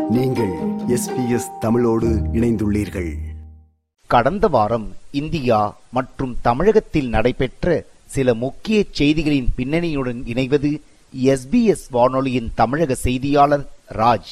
நீங்கள் எஸ்பிஎஸ் தமிழோடு இணைந்துள்ளீர்கள் கடந்த வாரம் இந்தியா மற்றும் தமிழகத்தில் நடைபெற்ற சில முக்கிய செய்திகளின் பின்னணியுடன் இணைவது எஸ்பிஎஸ் வானொலியின் தமிழக செய்தியாளர் ராஜ்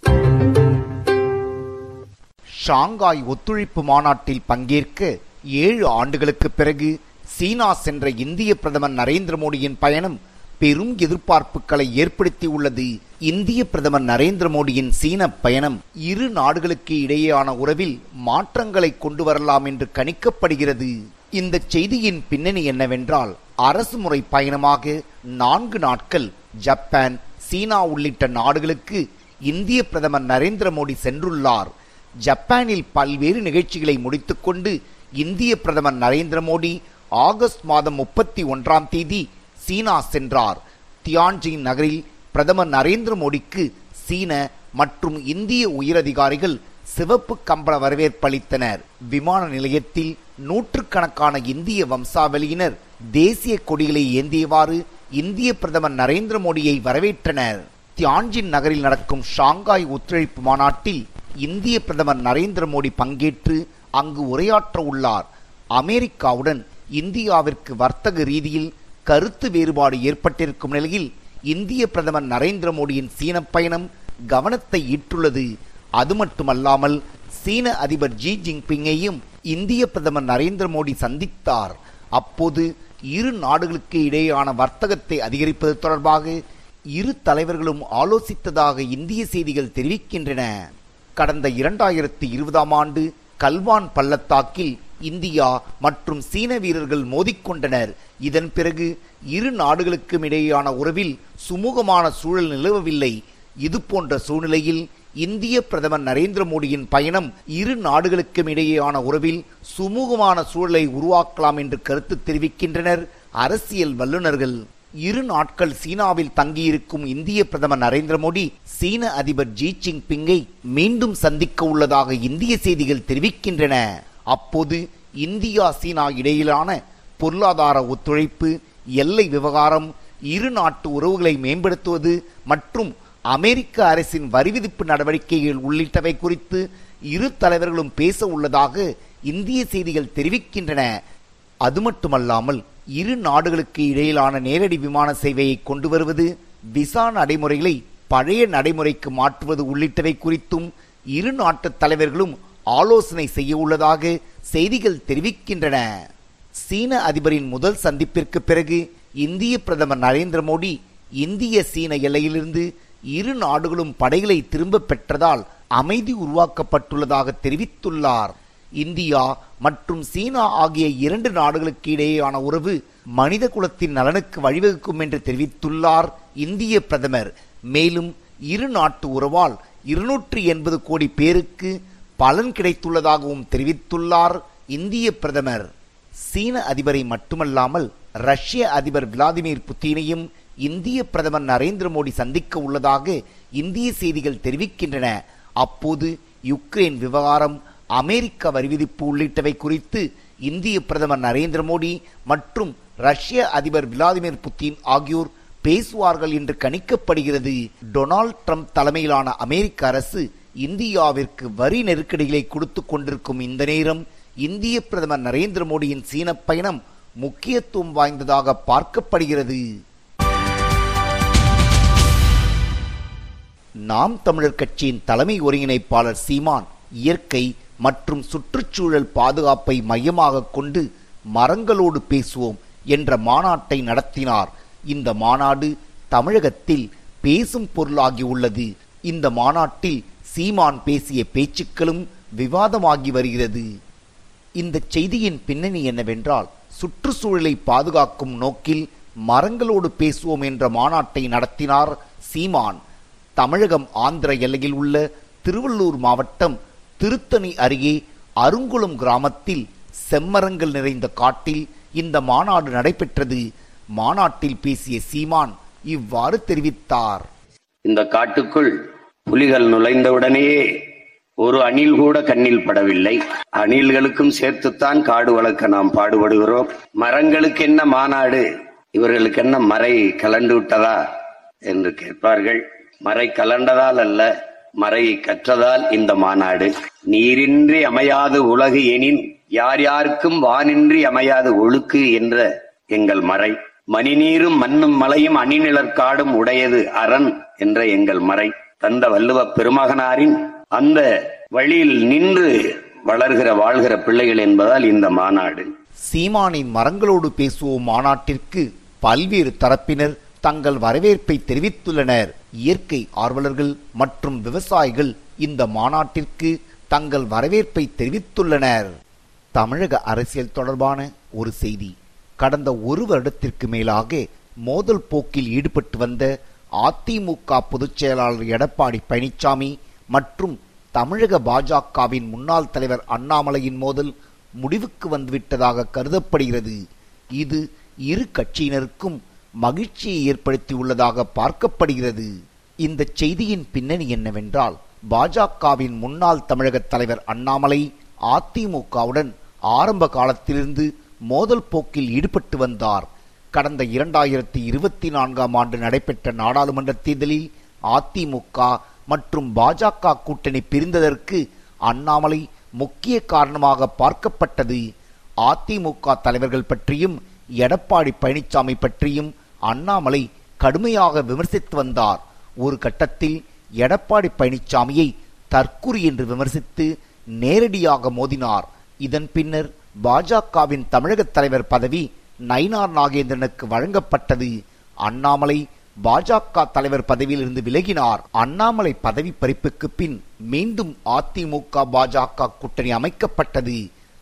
ஷாங்காய் ஒத்துழைப்பு மாநாட்டில் பங்கேற்க ஏழு ஆண்டுகளுக்கு பிறகு சீனா சென்ற இந்திய பிரதமர் நரேந்திர மோடியின் பயணம் பெரும் எதிர்பார்ப்புகளை ஏற்படுத்தியுள்ளது இந்திய பிரதமர் நரேந்திர மோடியின் சீன பயணம் இரு நாடுகளுக்கு இடையேயான உறவில் மாற்றங்களை கொண்டு வரலாம் என்று கணிக்கப்படுகிறது இந்த செய்தியின் பின்னணி என்னவென்றால் அரசு முறை பயணமாக நான்கு நாட்கள் ஜப்பான் சீனா உள்ளிட்ட நாடுகளுக்கு இந்திய பிரதமர் நரேந்திர மோடி சென்றுள்ளார் ஜப்பானில் பல்வேறு நிகழ்ச்சிகளை முடித்துக்கொண்டு இந்திய பிரதமர் நரேந்திர மோடி ஆகஸ்ட் மாதம் முப்பத்தி ஒன்றாம் தேதி சீனா சென்றார் தியான்ஜின் நகரில் பிரதமர் நரேந்திர மோடிக்கு சீன மற்றும் இந்திய உயரதிகாரிகள் சிவப்பு கம்பள வரவேற்பளித்தனர் விமான நிலையத்தில் நூற்றுக்கணக்கான இந்திய வம்சாவளியினர் தேசிய கொடிகளை ஏந்தியவாறு இந்திய பிரதமர் நரேந்திர மோடியை வரவேற்றனர் தியான்ஜின் நகரில் நடக்கும் ஷாங்காய் ஒத்துழைப்பு மாநாட்டில் இந்திய பிரதமர் நரேந்திர மோடி பங்கேற்று அங்கு உரையாற்ற உள்ளார் அமெரிக்காவுடன் இந்தியாவிற்கு வர்த்தக ரீதியில் கருத்து வேறுபாடு ஏற்பட்டிருக்கும் நிலையில் இந்திய பிரதமர் நரேந்திர மோடியின் சீன பயணம் கவனத்தை ஈட்டுள்ளது அது மட்டுமல்லாமல் சீன அதிபர் ஜி ஜின்பிங்கையும் இந்திய பிரதமர் நரேந்திர மோடி சந்தித்தார் அப்போது இரு நாடுகளுக்கு இடையேயான வர்த்தகத்தை அதிகரிப்பது தொடர்பாக இரு தலைவர்களும் ஆலோசித்ததாக இந்திய செய்திகள் தெரிவிக்கின்றன கடந்த இரண்டாயிரத்தி இருபதாம் ஆண்டு கல்வான் பள்ளத்தாக்கில் இந்தியா மற்றும் சீன வீரர்கள் மோதிக்கொண்டனர் இதன் பிறகு இரு நாடுகளுக்கும் இடையேயான உறவில் சுமூகமான சூழல் நிலவவில்லை இது போன்ற சூழ்நிலையில் இந்திய பிரதமர் நரேந்திர மோடியின் பயணம் இரு நாடுகளுக்கும் இடையேயான உறவில் சுமூகமான சூழலை உருவாக்கலாம் என்று கருத்து தெரிவிக்கின்றனர் அரசியல் வல்லுநர்கள் இரு நாட்கள் சீனாவில் தங்கியிருக்கும் இந்திய பிரதமர் நரேந்திர மோடி சீன அதிபர் ஜி ஜின்பிங்கை மீண்டும் சந்திக்க உள்ளதாக இந்திய செய்திகள் தெரிவிக்கின்றன அப்போது இந்தியா சீனா இடையிலான பொருளாதார ஒத்துழைப்பு எல்லை விவகாரம் இரு நாட்டு உறவுகளை மேம்படுத்துவது மற்றும் அமெரிக்க அரசின் வரிவிதிப்பு நடவடிக்கைகள் உள்ளிட்டவை குறித்து இரு தலைவர்களும் பேச உள்ளதாக இந்திய செய்திகள் தெரிவிக்கின்றன அது மட்டுமல்லாமல் இரு நாடுகளுக்கு இடையிலான நேரடி விமான சேவையை கொண்டு வருவது விசா நடைமுறைகளை பழைய நடைமுறைக்கு மாற்றுவது உள்ளிட்டவை குறித்தும் இரு நாட்டு தலைவர்களும் ஆலோசனை செய்ய உள்ளதாக செய்திகள் தெரிவிக்கின்றன சீன அதிபரின் முதல் சந்திப்பிற்கு பிறகு இந்திய பிரதமர் நரேந்திர மோடி இந்திய சீன எல்லையிலிருந்து இரு நாடுகளும் படைகளை திரும்ப பெற்றதால் அமைதி உருவாக்கப்பட்டுள்ளதாக தெரிவித்துள்ளார் இந்தியா மற்றும் சீனா ஆகிய இரண்டு நாடுகளுக்கு இடையேயான உறவு மனித குலத்தின் நலனுக்கு வழிவகுக்கும் என்று தெரிவித்துள்ளார் இந்திய பிரதமர் மேலும் இரு நாட்டு உறவால் இருநூற்றி எண்பது கோடி பேருக்கு பலன் கிடைத்துள்ளதாகவும் தெரிவித்துள்ளார் இந்திய பிரதமர் சீன அதிபரை மட்டுமல்லாமல் ரஷ்ய அதிபர் விளாடிமிர் புத்தினையும் இந்திய பிரதமர் நரேந்திர மோடி சந்திக்க உள்ளதாக இந்திய செய்திகள் தெரிவிக்கின்றன அப்போது யுக்ரைன் விவகாரம் அமெரிக்க வரிவிதிப்பு உள்ளிட்டவை குறித்து இந்திய பிரதமர் நரேந்திர மோடி மற்றும் ரஷ்ய அதிபர் விளாடிமிர் புத்தின் ஆகியோர் பேசுவார்கள் என்று கணிக்கப்படுகிறது டொனால்ட் ட்ரம்ப் தலைமையிலான அமெரிக்க அரசு இந்தியாவிற்கு வரி நெருக்கடிகளை கொடுத்து கொண்டிருக்கும் இந்த நேரம் இந்திய பிரதமர் நரேந்திர மோடியின் சீன பயணம் முக்கியத்துவம் வாய்ந்ததாக பார்க்கப்படுகிறது நாம் தமிழர் கட்சியின் தலைமை ஒருங்கிணைப்பாளர் சீமான் இயற்கை மற்றும் சுற்றுச்சூழல் பாதுகாப்பை மையமாக கொண்டு மரங்களோடு பேசுவோம் என்ற மாநாட்டை நடத்தினார் இந்த மாநாடு தமிழகத்தில் பேசும் பொருளாகி உள்ளது இந்த மாநாட்டில் சீமான் பேசிய பேச்சுக்களும் விவாதமாகி வருகிறது இந்த செய்தியின் பின்னணி என்னவென்றால் சுற்றுச்சூழலை பாதுகாக்கும் நோக்கில் மரங்களோடு பேசுவோம் என்ற மாநாட்டை நடத்தினார் சீமான் தமிழகம் ஆந்திர எல்லையில் உள்ள திருவள்ளூர் மாவட்டம் திருத்தணி அருகே அருங்குளம் கிராமத்தில் செம்மரங்கள் நிறைந்த காட்டில் இந்த மாநாடு நடைபெற்றது மாநாட்டில் பேசிய சீமான் இவ்வாறு தெரிவித்தார் இந்த காட்டுக்குள் புலிகள் நுழைந்தவுடனேயே ஒரு அணில் கூட கண்ணில் படவில்லை அணில்களுக்கும் சேர்த்துத்தான் காடு வளர்க்க நாம் பாடுபடுகிறோம் மரங்களுக்கு என்ன மாநாடு இவர்களுக்கு என்ன மறை கலண்டு விட்டதா என்று கேட்பார்கள் மறை கலண்டதால் அல்ல மறையை கற்றதால் இந்த மாநாடு நீரின்றி அமையாது உலகு எனின் யார் யாருக்கும் வானின்றி அமையாது ஒழுக்கு என்ற எங்கள் மறை மணிநீரும் மண்ணும் மலையும் அணிநிழற்காடும் உடையது அரண் என்ற எங்கள் மறை தந்த வள்ளுவப் பெருமகனாரின் அந்த வழியில் நின்று வளர்கிற வாழ்கிற பிள்ளைகள் என்பதால் இந்த மாநாடு சீமானின் மரங்களோடு பேசுவோம் மாநாட்டிற்கு பல்வேறு தரப்பினர் தங்கள் வரவேற்பை தெரிவித்துள்ளனர் இயற்கை ஆர்வலர்கள் மற்றும் விவசாயிகள் இந்த மாநாட்டிற்கு தங்கள் வரவேற்பை தெரிவித்துள்ளனர் தமிழக அரசியல் தொடர்பான ஒரு செய்தி கடந்த ஒரு வருடத்திற்கு மேலாக மோதல் போக்கில் ஈடுபட்டு வந்த அதிமுக பொதுச் செயலாளர் எடப்பாடி பழனிசாமி மற்றும் தமிழக பாஜகவின் முன்னாள் தலைவர் அண்ணாமலையின் மோதல் முடிவுக்கு வந்துவிட்டதாக கருதப்படுகிறது இது இரு கட்சியினருக்கும் மகிழ்ச்சியை ஏற்படுத்தியுள்ளதாக பார்க்கப்படுகிறது இந்த செய்தியின் பின்னணி என்னவென்றால் பாஜகவின் முன்னாள் தமிழக தலைவர் அண்ணாமலை அதிமுகவுடன் ஆரம்ப காலத்திலிருந்து மோதல் போக்கில் ஈடுபட்டு வந்தார் கடந்த இரண்டாயிரத்தி இருபத்தி நான்காம் ஆண்டு நடைபெற்ற நாடாளுமன்ற தேர்தலில் அதிமுக மற்றும் பாஜக கூட்டணி பிரிந்ததற்கு அண்ணாமலை முக்கிய காரணமாக பார்க்கப்பட்டது அதிமுக தலைவர்கள் பற்றியும் எடப்பாடி பழனிசாமி பற்றியும் அண்ணாமலை கடுமையாக விமர்சித்து வந்தார் ஒரு கட்டத்தில் எடப்பாடி பழனிசாமியை தற்குறி என்று விமர்சித்து நேரடியாக மோதினார் இதன் பின்னர் பாஜகவின் தமிழக தலைவர் பதவி நயினார் நாகேந்திரனுக்கு வழங்கப்பட்டது அண்ணாமலை பாஜக தலைவர் பதவியிலிருந்து விலகினார் அண்ணாமலை பதவி பறிப்புக்கு பின் மீண்டும் அதிமுக பாஜக கூட்டணி அமைக்கப்பட்டது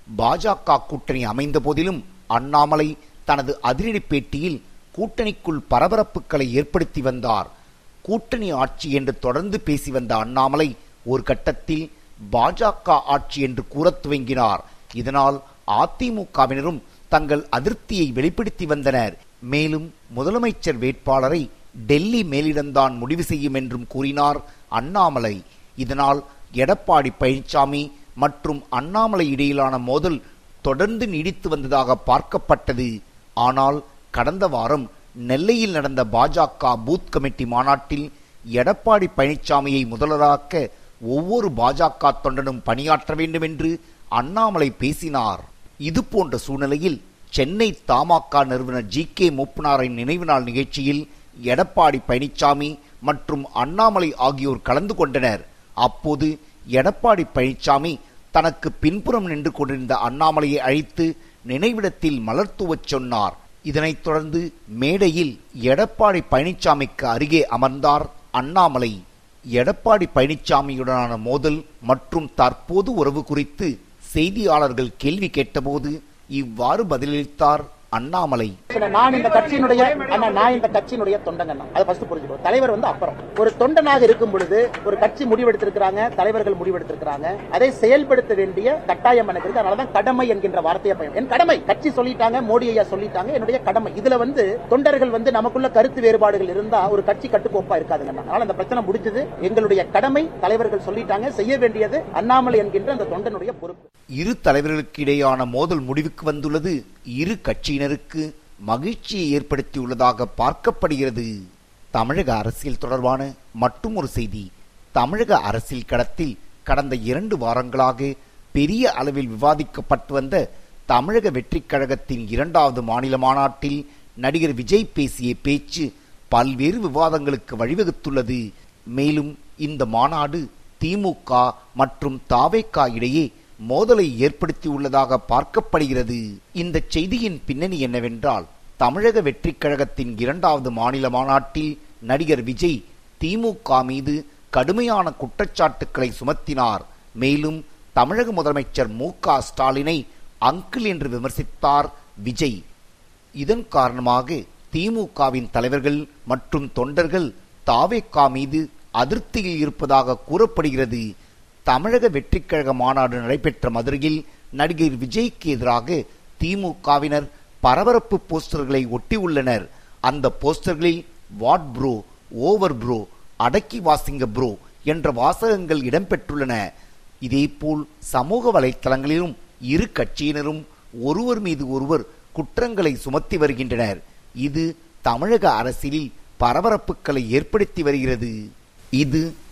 பாஜக கூட்டணி அமைந்த போதிலும் அண்ணாமலை தனது அதிரடி பேட்டியில் கூட்டணிக்குள் பரபரப்புகளை ஏற்படுத்தி வந்தார் கூட்டணி ஆட்சி என்று தொடர்ந்து பேசி வந்த அண்ணாமலை ஒரு கட்டத்தில் பாஜக ஆட்சி என்று கூறத் துவங்கினார் இதனால் அதிமுகவினரும் தங்கள் அதிருப்தியை வெளிப்படுத்தி வந்தனர் மேலும் முதலமைச்சர் வேட்பாளரை டெல்லி மேலிடம்தான் முடிவு செய்யும் என்றும் கூறினார் அண்ணாமலை இதனால் எடப்பாடி பழனிசாமி மற்றும் அண்ணாமலை இடையிலான மோதல் தொடர்ந்து நீடித்து வந்ததாக பார்க்கப்பட்டது ஆனால் கடந்த வாரம் நெல்லையில் நடந்த பாஜக பூத் கமிட்டி மாநாட்டில் எடப்பாடி பழனிசாமியை முதல்வராக்க ஒவ்வொரு பாஜக தொண்டனும் பணியாற்ற வேண்டும் என்று அண்ணாமலை பேசினார் இது போன்ற சூழ்நிலையில் சென்னை தமாக நிறுவனர் ஜி கே மூப்பனாரின் நினைவு நாள் நிகழ்ச்சியில் எடப்பாடி பழனிசாமி மற்றும் அண்ணாமலை ஆகியோர் கலந்து கொண்டனர் அப்போது எடப்பாடி பழனிசாமி தனக்கு பின்புறம் நின்று கொண்டிருந்த அண்ணாமலையை அழைத்து நினைவிடத்தில் மலர் தூவச் சொன்னார் இதனைத் தொடர்ந்து மேடையில் எடப்பாடி பழனிசாமிக்கு அருகே அமர்ந்தார் அண்ணாமலை எடப்பாடி பழனிசாமியுடனான மோதல் மற்றும் தற்போது உறவு குறித்து செய்தியாளர்கள் கேள்வி கேட்டபோது இவ்வாறு பதிலளித்தார் அண்ணாமலை நான் இந்த கட்சியினுடைய அண்ணா நான் இந்த கட்சியினுடைய தொண்டங்கண்ணா அதை ஃபர்ஸ்ட் புரிஞ்சுக்கணும் தலைவர் வந்து அப்புறம் ஒரு தொண்டனாக இருக்கும் பொழுது ஒரு கட்சி முடிவெடுத்திருக்கிறாங்க தலைவர்கள் முடிவெடுத்திருக்கிறாங்க அதை செயல்படுத்த வேண்டிய கட்டாயம் எனக்கு இருக்கு அதனாலதான் கடமை என்கின்ற வார்த்தையை பயன் என் கடமை கட்சி சொல்லிட்டாங்க மோடி ஐயா சொல்லிட்டாங்க என்னுடைய கடமை இதுல வந்து தொண்டர்கள் வந்து நமக்குள்ள கருத்து வேறுபாடுகள் இருந்தா ஒரு கட்சி கட்டுக்கோப்பா இருக்காதுங்க அதனால அந்த பிரச்சனை முடிஞ்சது எங்களுடைய கடமை தலைவர்கள் சொல்லிட்டாங்க செய்ய வேண்டியது அண்ணாமலை என்கின்ற அந்த தொண்டனுடைய பொறுப்பு இரு தலைவர்களுக்கு இடையான மோதல் முடிவுக்கு வந்துள்ளது இரு கட்சியினருக்கு மகிழ்ச்சியை ஏற்படுத்தியுள்ளதாக பார்க்கப்படுகிறது தமிழக அரசியல் தொடர்பான மற்றும் ஒரு செய்தி தமிழக அரசியல் களத்தில் கடந்த இரண்டு வாரங்களாக பெரிய அளவில் விவாதிக்கப்பட்டு வந்த தமிழக வெற்றிக் கழகத்தின் இரண்டாவது மாநில மாநாட்டில் நடிகர் விஜய் பேசிய பேச்சு பல்வேறு விவாதங்களுக்கு வழிவகுத்துள்ளது மேலும் இந்த மாநாடு திமுக மற்றும் தாவேக்கா இடையே மோதலை ஏற்படுத்தியுள்ளதாக பார்க்கப்படுகிறது இந்த செய்தியின் பின்னணி என்னவென்றால் தமிழக வெற்றிக் கழகத்தின் இரண்டாவது மாநில மாநாட்டில் நடிகர் விஜய் திமுக மீது கடுமையான குற்றச்சாட்டுக்களை சுமத்தினார் மேலும் தமிழக முதலமைச்சர் மு க ஸ்டாலினை அங்கிள் என்று விமர்சித்தார் விஜய் இதன் காரணமாக திமுகவின் தலைவர்கள் மற்றும் தொண்டர்கள் தாவேக்கா மீது அதிருப்தியில் இருப்பதாக கூறப்படுகிறது தமிழக வெற்றிக் கழக மாநாடு நடைபெற்ற மதுரையில் நடிகர் விஜய்க்கு எதிராக திமுகவினர் பரபரப்பு போஸ்டர்களை ஒட்டியுள்ளனர் அந்த போஸ்டர்களில் வாட் ப்ரோ ஓவர் ப்ரோ அடக்கி வாசிங்க ப்ரோ என்ற வாசகங்கள் இடம்பெற்றுள்ளன இதேபோல் சமூக வலைத்தளங்களிலும் இரு கட்சியினரும் ஒருவர் மீது ஒருவர் குற்றங்களை சுமத்தி வருகின்றனர் இது தமிழக அரசியலில் பரபரப்புகளை ஏற்படுத்தி வருகிறது இது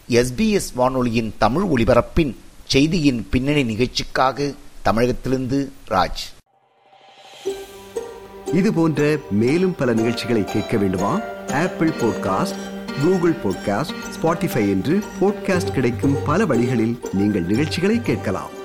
எஸ்பிஎஸ் வானொலியின் தமிழ் ஒலிபரப்பின் செய்தியின் பின்னணி நிகழ்ச்சிக்காக தமிழகத்திலிருந்து ராஜ் இது போன்ற மேலும் பல நிகழ்ச்சிகளை கேட்க வேண்டுமா Apple podcast Google podcast Spotify என்று பாட்காஸ்ட் கிடைக்கும் பல வழிகளில் நீங்கள் நிகழ்ச்சிகளை கேட்கலாம்